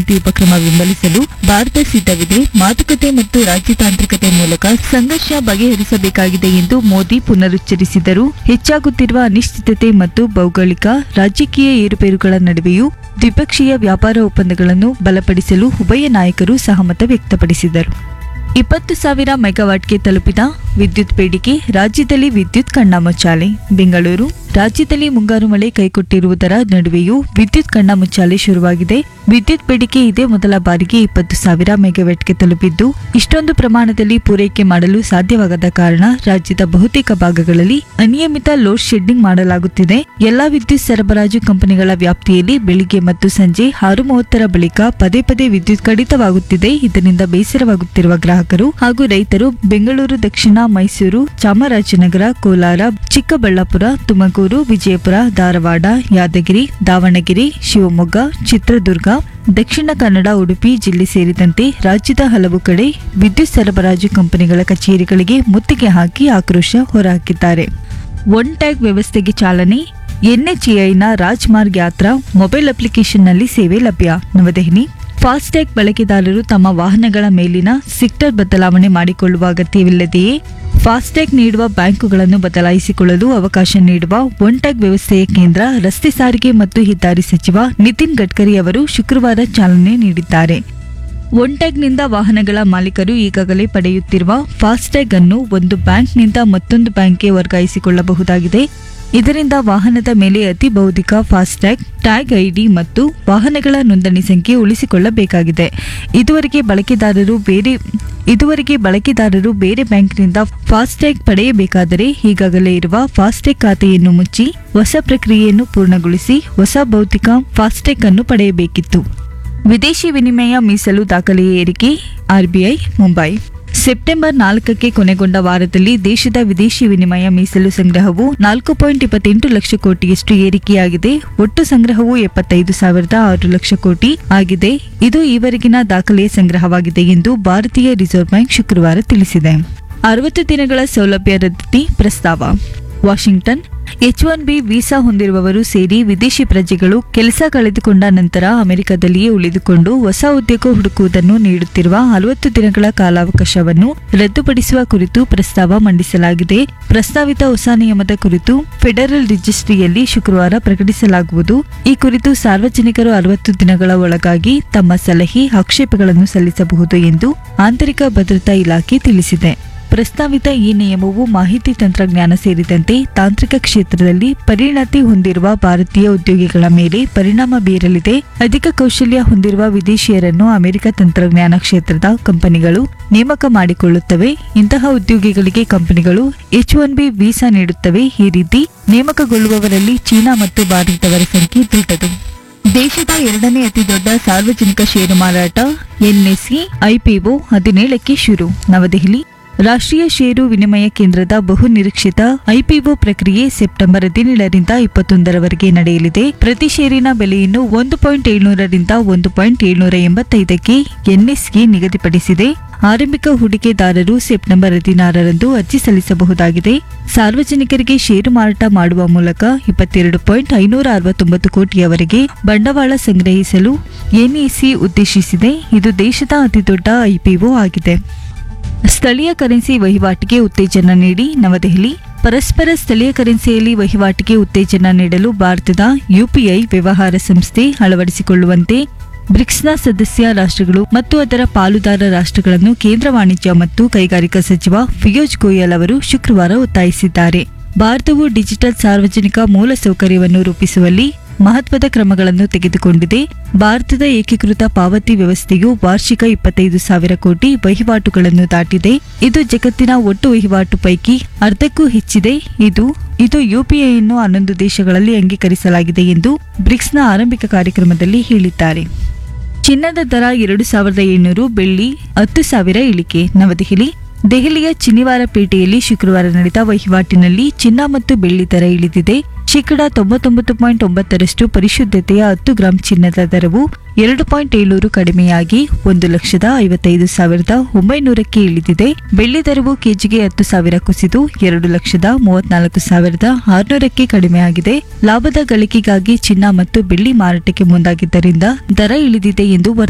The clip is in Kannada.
ಶಾಂತಿ ಉಪಕ್ರಮ ಬೆಂಬಲಿಸಲು ಭಾರತ ಸಿದ್ಧವಿದೆ ಮಾತುಕತೆ ಮತ್ತು ರಾಜ್ಯತಾಂತ್ರಿಕತೆ ಮೂಲಕ ಸಂಘರ್ಷ ಬಗೆಹರಿಸಬೇಕಾಗಿದೆ ಎಂದು ಮೋದಿ ಪುನರುಚ್ಚರಿಸಿದರು ಹೆಚ್ಚಾಗುತ್ತಿರುವ ಅನಿಶ್ಚಿತತೆ ಮತ್ತು ಭೌಗೋಳಿಕ ರಾಜಕೀಯ ಏರುಪೇರುಗಳ ನಡುವೆಯೂ ದ್ವಿಪಕ್ಷೀಯ ವ್ಯಾಪಾರ ಒಪ್ಪಂದಗಳನ್ನು ಬಲಪಡಿಸಲು ಉಭಯ ನಾಯಕರು ಸಹಮತ ವ್ಯಕ್ತಪಡಿಸಿದರು ಇಪ್ಪತ್ತು ಸಾವಿರ ಮೆಗಾವಾಟ್ಗೆ ತಲುಪಿದ ವಿದ್ಯುತ್ ಬೇಡಿಕೆ ರಾಜ್ಯದಲ್ಲಿ ವಿದ್ಯುತ್ ಕಣ್ಣಾಮುಚ್ಚಾಲೆ ಬೆಂಗಳೂರು ರಾಜ್ಯದಲ್ಲಿ ಮುಂಗಾರು ಮಳೆ ಕೈಕೊಟ್ಟಿರುವುದರ ನಡುವೆಯೂ ವಿದ್ಯುತ್ ಕಣ್ಣಾಮುಚ್ಚಾಲೆ ಶುರುವಾಗಿದೆ ವಿದ್ಯುತ್ ಬೇಡಿಕೆ ಇದೇ ಮೊದಲ ಬಾರಿಗೆ ಇಪ್ಪತ್ತು ಸಾವಿರ ಮೆಗಾವ್ಯಾಟ್ಗೆ ತಲುಪಿದ್ದು ಇಷ್ಟೊಂದು ಪ್ರಮಾಣದಲ್ಲಿ ಪೂರೈಕೆ ಮಾಡಲು ಸಾಧ್ಯವಾಗದ ಕಾರಣ ರಾಜ್ಯದ ಬಹುತೇಕ ಭಾಗಗಳಲ್ಲಿ ಅನಿಯಮಿತ ಲೋಡ್ ಶೆಡ್ಡಿಂಗ್ ಮಾಡಲಾಗುತ್ತಿದೆ ಎಲ್ಲಾ ವಿದ್ಯುತ್ ಸರಬರಾಜು ಕಂಪನಿಗಳ ವ್ಯಾಪ್ತಿಯಲ್ಲಿ ಬೆಳಿಗ್ಗೆ ಮತ್ತು ಸಂಜೆ ಆರು ಮೂವತ್ತರ ಬಳಿಕ ಪದೇ ಪದೇ ವಿದ್ಯುತ್ ಕಡಿತವಾಗುತ್ತಿದೆ ಇದರಿಂದ ಬೇಸರವಾಗುತ್ತಿರುವ ಗ್ರಾಹಕರು ಹಾಗೂ ರೈತರು ಬೆಂಗಳೂರು ದಕ್ಷಿಣ ಮೈಸೂರು ಚಾಮರಾಜನಗರ ಕೋಲಾರ ಚಿಕ್ಕಬಳ್ಳಾಪುರ ತುಮಕೂರು ವಿಜಯಪುರ ಧಾರವಾಡ ಯಾದಗಿರಿ ದಾವಣಗೆರೆ ಶಿವಮೊಗ್ಗ ಚಿತ್ರದುರ್ಗ ದಕ್ಷಿಣ ಕನ್ನಡ ಉಡುಪಿ ಜಿಲ್ಲೆ ಸೇರಿದಂತೆ ರಾಜ್ಯದ ಹಲವು ಕಡೆ ವಿದ್ಯುತ್ ಸರಬರಾಜು ಕಂಪನಿಗಳ ಕಚೇರಿಗಳಿಗೆ ಮುತ್ತಿಗೆ ಹಾಕಿ ಆಕ್ರೋಶ ಹೊರಹಾಕಿದ್ದಾರೆ ಒನ್ ಟ್ಯಾಗ್ ವ್ಯವಸ್ಥೆಗೆ ಚಾಲನೆ ಎನ್ಎಚ್ಎಐನ ರಾಜ್ಮಾರ್ಗ್ ಯಾತ್ರಾ ಮೊಬೈಲ್ ಅಪ್ಲಿಕೇಶನ್ನಲ್ಲಿ ಸೇವೆ ಲಭ್ಯ ನವದೆಹಲಿ ಫಾಸ್ಟ್ಯಾಗ್ ಬಳಕೆದಾರರು ತಮ್ಮ ವಾಹನಗಳ ಮೇಲಿನ ಸಿಕ್ಟರ್ ಬದಲಾವಣೆ ಮಾಡಿಕೊಳ್ಳುವ ಅಗತ್ಯವಿಲ್ಲದೆಯೇ ಫಾಸ್ಟ್ಯಾಗ್ ನೀಡುವ ಬ್ಯಾಂಕುಗಳನ್ನು ಬದಲಾಯಿಸಿಕೊಳ್ಳಲು ಅವಕಾಶ ನೀಡುವ ಒನ್ ಟ್ಯಾಗ್ ವ್ಯವಸ್ಥೆಯ ಕೇಂದ್ರ ರಸ್ತೆ ಸಾರಿಗೆ ಮತ್ತು ಹೆದ್ದಾರಿ ಸಚಿವ ನಿತಿನ್ ಗಡ್ಕರಿ ಅವರು ಶುಕ್ರವಾರ ಚಾಲನೆ ನೀಡಿದ್ದಾರೆ ಒನ್ ಟ್ಯಾಗ್ನಿಂದ ವಾಹನಗಳ ಮಾಲೀಕರು ಈಗಾಗಲೇ ಪಡೆಯುತ್ತಿರುವ ಫಾಸ್ಟ್ಯಾಗ್ ಅನ್ನು ಒಂದು ಬ್ಯಾಂಕ್ನಿಂದ ಮತ್ತೊಂದು ಬ್ಯಾಂಕ್ಗೆ ವರ್ಗಾಯಿಸಿಕೊಳ್ಳಬಹುದಾಗಿದೆ ಇದರಿಂದ ವಾಹನದ ಮೇಲೆ ಅತಿ ಬೌದ್ಧಿಕ ಫಾಸ್ಟ್ಯಾಗ್ ಟ್ಯಾಗ್ ಐಡಿ ಮತ್ತು ವಾಹನಗಳ ನೋಂದಣಿ ಸಂಖ್ಯೆ ಉಳಿಸಿಕೊಳ್ಳಬೇಕಾಗಿದೆ ಇದುವರೆಗೆ ಬಳಕೆದಾರರು ಬೇರೆ ಇದುವರೆಗೆ ಬಳಕೆದಾರರು ಬೇರೆ ಬ್ಯಾಂಕ್ನಿಂದ ಫಾಸ್ಟ್ಯಾಗ್ ಪಡೆಯಬೇಕಾದರೆ ಈಗಾಗಲೇ ಇರುವ ಫಾಸ್ಟ್ಯಾಗ್ ಖಾತೆಯನ್ನು ಮುಚ್ಚಿ ಹೊಸ ಪ್ರಕ್ರಿಯೆಯನ್ನು ಪೂರ್ಣಗೊಳಿಸಿ ಹೊಸ ಭೌತಿಕ ಫಾಸ್ಟ್ಯಾಗ್ ಅನ್ನು ಪಡೆಯಬೇಕಿತ್ತು ವಿದೇಶಿ ವಿನಿಮಯ ಮೀಸಲು ದಾಖಲೆಯ ಏರಿಕೆ ಆರ್ಬಿಐ ಮುಂಬೈ ಸೆಪ್ಟೆಂಬರ್ ನಾಲ್ಕಕ್ಕೆ ಕೊನೆಗೊಂಡ ವಾರದಲ್ಲಿ ದೇಶದ ವಿದೇಶಿ ವಿನಿಮಯ ಮೀಸಲು ಸಂಗ್ರಹವು ನಾಲ್ಕು ಪಾಯಿಂಟ್ ಇಪ್ಪತ್ತೆಂಟು ಲಕ್ಷ ಕೋಟಿಯಷ್ಟು ಏರಿಕೆಯಾಗಿದೆ ಒಟ್ಟು ಸಂಗ್ರಹವು ಎಪ್ಪತ್ತೈದು ಸಾವಿರದ ಆರು ಲಕ್ಷ ಕೋಟಿ ಆಗಿದೆ ಇದು ಈವರೆಗಿನ ದಾಖಲೆಯ ಸಂಗ್ರಹವಾಗಿದೆ ಎಂದು ಭಾರತೀಯ ರಿಸರ್ವ್ ಬ್ಯಾಂಕ್ ಶುಕ್ರವಾರ ತಿಳಿಸಿದೆ ಅರವತ್ತು ದಿನಗಳ ಸೌಲಭ್ಯ ರದ್ಧತಿ ಪ್ರಸ್ತಾವ Washington H one B visa ಹೊಂದಿರುವವರು ಸೇರಿ ವಿದೇಶಿ ಪ್ರಜೆಗಳು ಕೆಲಸ ಕಳೆದುಕೊಂಡ ನಂತರ ಅಮೆರಿಕದಲ್ಲಿಯೇ ಉಳಿದುಕೊಂಡು ಹೊಸ ಉದ್ಯೋಗ ಹುಡುಕುವುದನ್ನು ನೀಡುತ್ತಿರುವ ಅರವತ್ತು ದಿನಗಳ ಕಾಲಾವಕಾಶವನ್ನು ರದ್ದುಪಡಿಸುವ ಕುರಿತು ಪ್ರಸ್ತಾವ ಮಂಡಿಸಲಾಗಿದೆ ಪ್ರಸ್ತಾವಿತ ಹೊಸ ನಿಯಮದ ಕುರಿತು ಫೆಡರಲ್ ರಿಜಿಸ್ಟ್ರಿಯಲ್ಲಿ ಶುಕ್ರವಾರ ಪ್ರಕಟಿಸಲಾಗುವುದು ಈ ಕುರಿತು ಸಾರ್ವಜನಿಕರು ಅರವತ್ತು ದಿನಗಳ ಒಳಗಾಗಿ ತಮ್ಮ ಸಲಹೆ ಆಕ್ಷೇಪಗಳನ್ನು ಸಲ್ಲಿಸಬಹುದು ಎಂದು ಆಂತರಿಕ ಭದ್ರತಾ ಇಲಾಖೆ ತಿಳಿಸಿದೆ ಪ್ರಸ್ತಾವಿತ ಈ ನಿಯಮವು ಮಾಹಿತಿ ತಂತ್ರಜ್ಞಾನ ಸೇರಿದಂತೆ ತಾಂತ್ರಿಕ ಕ್ಷೇತ್ರದಲ್ಲಿ ಪರಿಣತಿ ಹೊಂದಿರುವ ಭಾರತೀಯ ಉದ್ಯೋಗಿಗಳ ಮೇಲೆ ಪರಿಣಾಮ ಬೀರಲಿದೆ ಅಧಿಕ ಕೌಶಲ್ಯ ಹೊಂದಿರುವ ವಿದೇಶಿಯರನ್ನು ಅಮೆರಿಕ ತಂತ್ರಜ್ಞಾನ ಕ್ಷೇತ್ರದ ಕಂಪನಿಗಳು ನೇಮಕ ಮಾಡಿಕೊಳ್ಳುತ್ತವೆ ಇಂತಹ ಉದ್ಯೋಗಿಗಳಿಗೆ ಕಂಪನಿಗಳು ಎಚ್ ಒನ್ ಬಿ ವೀಸಾ ನೀಡುತ್ತವೆ ಈ ರೀತಿ ನೇಮಕಗೊಳ್ಳುವವರಲ್ಲಿ ಚೀನಾ ಮತ್ತು ಭಾರತದವರ ಸಂಖ್ಯೆ ದೊಡ್ಡದು ದೇಶದ ಎರಡನೇ ಅತಿದೊಡ್ಡ ಸಾರ್ವಜನಿಕ ಷೇರು ಮಾರಾಟ ಎನ್ಎಸ್ಸಿ ಐಪಿಒ ಹದಿನೇಳಕ್ಕೆ ಶುರು ನವದೆಹಲಿ ರಾಷ್ಟ್ರೀಯ ಷೇರು ವಿನಿಮಯ ಕೇಂದ್ರದ ಬಹು ನಿರೀಕ್ಷಿತ ಐಪಿಒ ಪ್ರಕ್ರಿಯೆ ಸೆಪ್ಟೆಂಬರ್ ಹದಿನೇಳರಿಂದ ಇಪ್ಪತ್ತೊಂದರವರೆಗೆ ನಡೆಯಲಿದೆ ಪ್ರತಿ ಷೇರಿನ ಬೆಲೆಯನ್ನು ಒಂದು ಪಾಯಿಂಟ್ ಏಳ್ನೂರರಿಂದ ಒಂದು ಪಾಯಿಂಟ್ ಏಳ್ನೂರ ಎಂಬತ್ತೈದಕ್ಕೆ ಎನ್ಎಸ್ಗೆ ನಿಗದಿಪಡಿಸಿದೆ ಆರಂಭಿಕ ಹೂಡಿಕೆದಾರರು ಸೆಪ್ಟೆಂಬರ್ ಹದಿನಾರರಂದು ಅರ್ಜಿ ಸಲ್ಲಿಸಬಹುದಾಗಿದೆ ಸಾರ್ವಜನಿಕರಿಗೆ ಷೇರು ಮಾರಾಟ ಮಾಡುವ ಮೂಲಕ ಇಪ್ಪತ್ತೆರಡು ಪಾಯಿಂಟ್ ಐನೂರ ಅರವತ್ತೊಂಬತ್ತು ಕೋಟಿಯವರೆಗೆ ಬಂಡವಾಳ ಸಂಗ್ರಹಿಸಲು ಎನ್ಇಸಿ ಉದ್ದೇಶಿಸಿದೆ ಇದು ದೇಶದ ಅತಿದೊಡ್ಡ ಐಪಿಒ ಆಗಿದೆ ಸ್ಥಳೀಯ ಕರೆನ್ಸಿ ವಹಿವಾಟಿಗೆ ಉತ್ತೇಜನ ನೀಡಿ ನವದೆಹಲಿ ಪರಸ್ಪರ ಸ್ಥಳೀಯ ಕರೆನ್ಸಿಯಲ್ಲಿ ವಹಿವಾಟಿಗೆ ಉತ್ತೇಜನ ನೀಡಲು ಭಾರತದ ಯುಪಿಐ ವ್ಯವಹಾರ ಸಂಸ್ಥೆ ಅಳವಡಿಸಿಕೊಳ್ಳುವಂತೆ ಬ್ರಿಕ್ಸ್ನ ಸದಸ್ಯ ರಾಷ್ಟ್ರಗಳು ಮತ್ತು ಅದರ ಪಾಲುದಾರ ರಾಷ್ಟ್ರಗಳನ್ನು ಕೇಂದ್ರ ವಾಣಿಜ್ಯ ಮತ್ತು ಕೈಗಾರಿಕಾ ಸಚಿವ ಪಿಯೂಷ್ ಗೋಯಲ್ ಅವರು ಶುಕ್ರವಾರ ಒತ್ತಾಯಿಸಿದ್ದಾರೆ ಭಾರತವು ಡಿಜಿಟಲ್ ಸಾರ್ವಜನಿಕ ಮೂಲಸೌಕರ್ಯವನ್ನು ರೂಪಿಸುವಲ್ಲಿ ಮಹತ್ವದ ಕ್ರಮಗಳನ್ನು ತೆಗೆದುಕೊಂಡಿದೆ ಭಾರತದ ಏಕೀಕೃತ ಪಾವತಿ ವ್ಯವಸ್ಥೆಯು ವಾರ್ಷಿಕ ಇಪ್ಪತ್ತೈದು ಸಾವಿರ ಕೋಟಿ ವಹಿವಾಟುಗಳನ್ನು ದಾಟಿದೆ ಇದು ಜಗತ್ತಿನ ಒಟ್ಟು ವಹಿವಾಟು ಪೈಕಿ ಅರ್ಧಕ್ಕೂ ಹೆಚ್ಚಿದೆ ಇದು ಇದು ಯುಪಿಐಯನ್ನು ಹನ್ನೊಂದು ದೇಶಗಳಲ್ಲಿ ಅಂಗೀಕರಿಸಲಾಗಿದೆ ಎಂದು ಬ್ರಿಕ್ಸ್ನ ಆರಂಭಿಕ ಕಾರ್ಯಕ್ರಮದಲ್ಲಿ ಹೇಳಿದ್ದಾರೆ ಚಿನ್ನದ ದರ ಎರಡು ಸಾವಿರದ ಏಳ್ನೂರು ಬೆಳ್ಳಿ ಹತ್ತು ಸಾವಿರ ಇಳಿಕೆ ನವದೆಹಲಿ ದೆಹಲಿಯ ಚಿನಿವಾರ ಪೇಟೆಯಲ್ಲಿ ಶುಕ್ರವಾರ ನಡೆದ ವಹಿವಾಟಿನಲ್ಲಿ ಚಿನ್ನ ಮತ್ತು ಬೆಳ್ಳಿ ದರ ಇಳಿದಿದೆ ಶೇಕಡಾ ತೊಂಬತ್ತೊಂಬತ್ತು ಪಾಯಿಂಟ್ ಒಂಬತ್ತರಷ್ಟು ಪರಿಶುದ್ಧತೆಯ ಹತ್ತು ಗ್ರಾಂ ಚಿನ್ನದ ದರವು ಎರಡು ಪಾಯಿಂಟ್ ಏಳ್ನೂರು ಕಡಿಮೆಯಾಗಿ ಒಂದು ಲಕ್ಷದ ಐವತ್ತೈದು ಸಾವಿರದ ಒಂಬೈನೂರಕ್ಕೆ ಇಳಿದಿದೆ ಬೆಳ್ಳಿ ದರವು ಕೆಜಿಗೆ ಹತ್ತು ಸಾವಿರ ಕುಸಿದು ಎರಡು ಲಕ್ಷದ ಮೂವತ್ನಾಲ್ಕು ಸಾವಿರದ ಆರುನೂರಕ್ಕೆ ಕಡಿಮೆಯಾಗಿದೆ ಲಾಭದ ಗಳಿಕೆಗಾಗಿ ಚಿನ್ನ ಮತ್ತು ಬೆಳ್ಳಿ ಮಾರಾಟಕ್ಕೆ ಮುಂದಾಗಿದ್ದರಿಂದ ದರ ಇಳಿದಿದೆ ಎಂದು